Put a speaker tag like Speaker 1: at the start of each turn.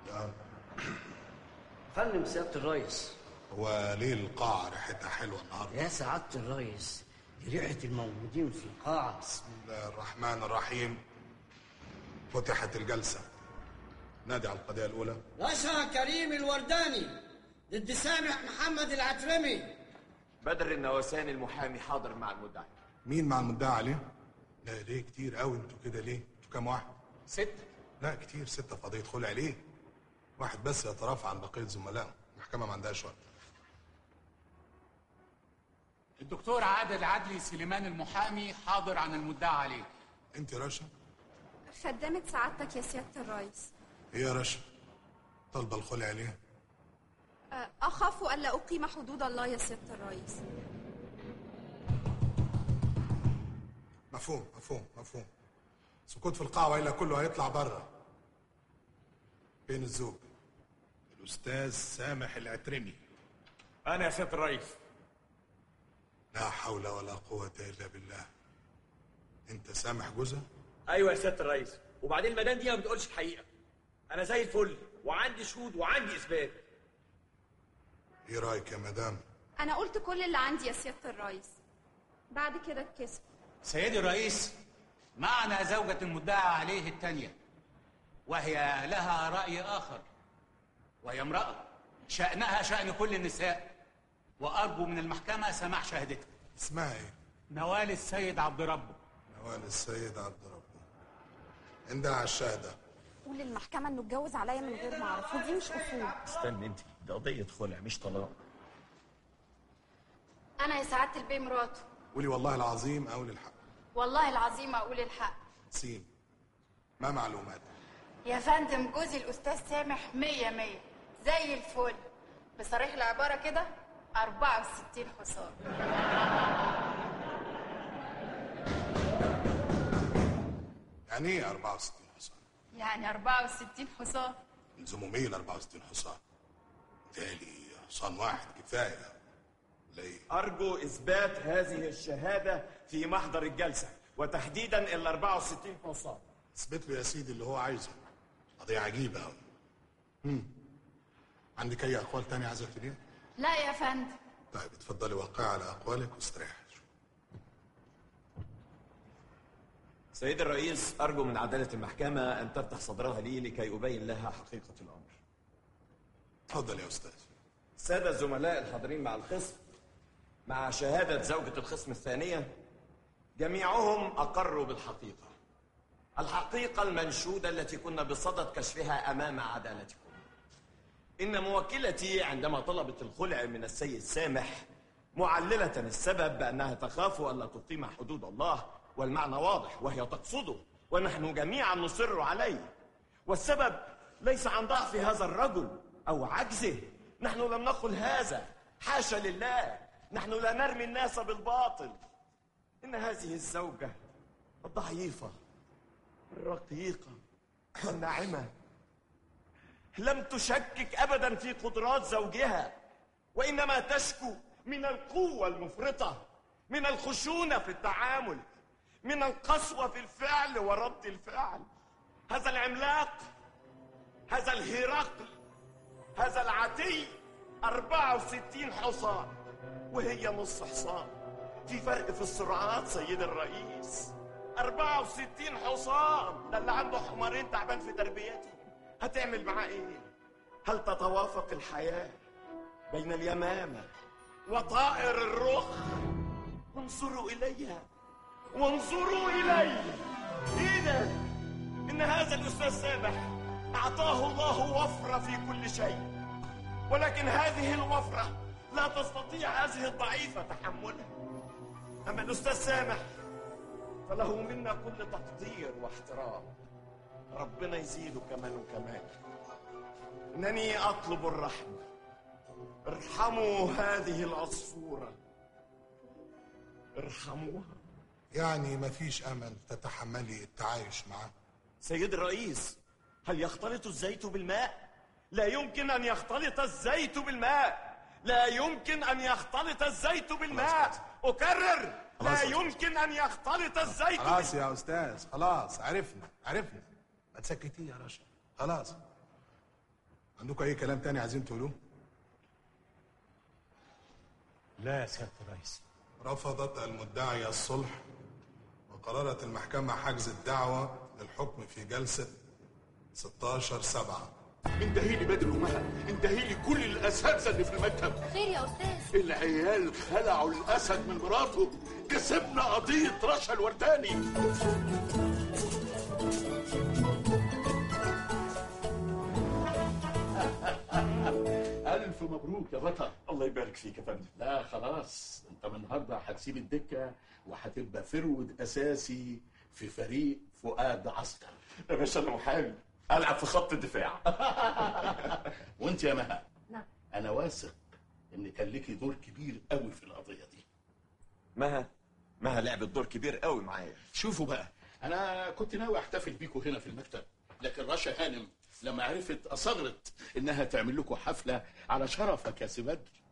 Speaker 1: آه.
Speaker 2: فندم سيادة الرئيس
Speaker 1: هو ليه القاعة ريحتها حلوة النهاردة؟
Speaker 2: يا سعادة الرئيس دي ريحة الموجودين في القاعة
Speaker 1: بسم الله الرحمن الرحيم فتحت الجلسة نادي على القضية الأولى
Speaker 3: رشا كريم الورداني ضد سامح محمد العترمي
Speaker 4: بدر النواساني المحامي حاضر مع المدعي
Speaker 1: مين مع المدعي عليه؟ لا ليه كتير قوي انتوا كده ليه؟ انتوا كام واحد؟
Speaker 4: ستة
Speaker 1: لا كتير ستة في قضية خلع ليه؟ واحد بس يترافع عن بقية زملائه المحكمة ما عندهاش وقت
Speaker 5: الدكتور عادل عدلي سليمان المحامي حاضر عن المدعى عليه
Speaker 1: انت يا رشا؟
Speaker 6: خدامة سعادتك يا سيادة الرئيس
Speaker 1: ايه يا رشا؟ طالبة الخلع ليه؟
Speaker 6: أه، أخاف ألا أقيم حدود الله يا سيادة الرئيس
Speaker 1: مفهوم مفهوم مفهوم سكوت في القاعة وإلا كله هيطلع بره فين الزوج؟ الأستاذ سامح العترمي
Speaker 4: أنا يا سيادة الرئيس
Speaker 1: لا حول ولا قوة إلا بالله أنت سامح جوزها؟
Speaker 4: أيوة يا سيادة الرئيس وبعدين المدام دي ما بتقولش الحقيقة أنا زي الفل وعندي شهود وعندي إثبات
Speaker 1: إيه رأيك يا مدام؟
Speaker 6: أنا قلت كل اللي عندي يا سيادة الرئيس بعد كده اتكسف
Speaker 5: سيدي الرئيس معنا زوجة المدعى عليه الثانية وهي لها رأي آخر وهي امرأة شأنها شأن كل النساء وأرجو من المحكمة سماع شهادتها
Speaker 1: اسمها إيه؟
Speaker 5: نوال السيد عبد ربه
Speaker 1: نوال السيد عبد ربه عندها على الشهادة
Speaker 6: قول للمحكمة إنه اتجوز عليا من غير ما أعرف ودي مش أصول
Speaker 4: استني أنت ده قضية خلع مش طلاق
Speaker 7: أنا يا سعادة البيه مراته
Speaker 1: قولي والله العظيم أقول الحق
Speaker 7: والله العظيم أقول الحق
Speaker 1: سين ما معلومات
Speaker 7: يا فندم جوزي الأستاذ سامح مية مية زي الفل بصريح العبارة كده 64 حصان
Speaker 1: يعني إيه 64 حصان؟
Speaker 7: يعني 64 حصان
Speaker 1: يلزموا 100 ل 64 حصان تالي حصان واحد كفاية ولا إيه؟
Speaker 4: أرجو إثبات هذه الشهادة في محضر الجلسة وتحديدا ال 64 حصان
Speaker 1: اثبت له يا سيدي اللي هو عايزه قضية عجيبة أوي هم. عندك أي أقوال تانية عايزة تقوليها؟
Speaker 7: لا يا فندم
Speaker 1: طيب اتفضلي وقعي على أقوالك واستريحي
Speaker 4: سيد الرئيس أرجو من عدالة المحكمة أن تفتح صدرها لي لكي أبين لها حقيقة الأمر
Speaker 1: اتفضل يا أستاذ
Speaker 4: السادة الزملاء الحاضرين مع الخصم مع شهادة زوجة الخصم الثانية جميعهم أقروا بالحقيقة الحقيقة المنشودة التي كنا بصدد كشفها أمام عدالتكم إن موكلتي عندما طلبت الخلع من السيد سامح معللة السبب بأنها تخاف ألا تقيم حدود الله والمعنى واضح وهي تقصده ونحن جميعا نصر عليه والسبب ليس عن ضعف هذا الرجل أو عجزه نحن لم نقل هذا حاشا لله نحن لا نرمي الناس بالباطل إن هذه الزوجة الضعيفة الرقيقة الناعمة لم تشكك أبدا في قدرات زوجها وإنما تشكو من القوة المفرطة من الخشونة في التعامل من القسوة في الفعل ورد الفعل هذا العملاق هذا الهرقل هذا العتي 64 حصان وهي نص حصان في فرق في السرعات سيد الرئيس 64 حصان ده اللي عنده حمارين تعبان في تربيته هتعمل معاه ايه هل تتوافق الحياة بين اليمامة وطائر الرخ انظروا إليها وانظروا إلي ايه ده إن هذا الأستاذ سامح أعطاه الله وفرة في كل شيء ولكن هذه الوفرة لا تستطيع هذه الضعيفة تحملها أما الأستاذ سامح فله منا كل تقدير واحترام ربنا يزيده كمان وكمان إنني أطلب الرحمة ارحموا هذه العصفورة ارحموها
Speaker 1: يعني مفيش أمل تتحملي التعايش معاه
Speaker 4: سيد الرئيس هل يختلط الزيت بالماء؟ لا يمكن أن يختلط الزيت بالماء لا يمكن أن يختلط الزيت بالماء أكرر لا
Speaker 1: خلاص.
Speaker 4: يمكن أن يختلط الزيت
Speaker 1: خلاص يا أستاذ خلاص عرفنا عرفنا ما تسكتيه يا رشا خلاص عندكم اي كلام تاني عايزين تقولوه
Speaker 8: لا يا سياده الرئيس
Speaker 1: رفضت المدعية الصلح وقررت المحكمة حجز الدعوة للحكم في جلسة 16 سبعة
Speaker 9: انتهي لي بدر ومها انتهي لي كل الاساتذه اللي في المكتب
Speaker 6: خير يا أستاذ
Speaker 9: العيال خلعوا الاسد من مراته كسبنا قضيه رشا الورداني الف مبروك يا بطل
Speaker 4: الله يبارك فيك يا فندم
Speaker 9: لا خلاص انت من النهارده هتسيب الدكه وهتبقى فرود اساسي في فريق فؤاد عسكر
Speaker 4: يا باشا انا محامي العب في خط الدفاع
Speaker 9: وانت يا مها
Speaker 6: نعم.
Speaker 9: انا واثق ان كان ليكي دور كبير قوي في القضيه دي
Speaker 4: مها مها لعبت دور كبير قوي معايا
Speaker 9: شوفوا بقى انا كنت ناوي احتفل بيكم هنا في المكتب لكن رشا هانم لما عرفت اصرت انها تعمل لكم حفله على شرفك يا سي بدر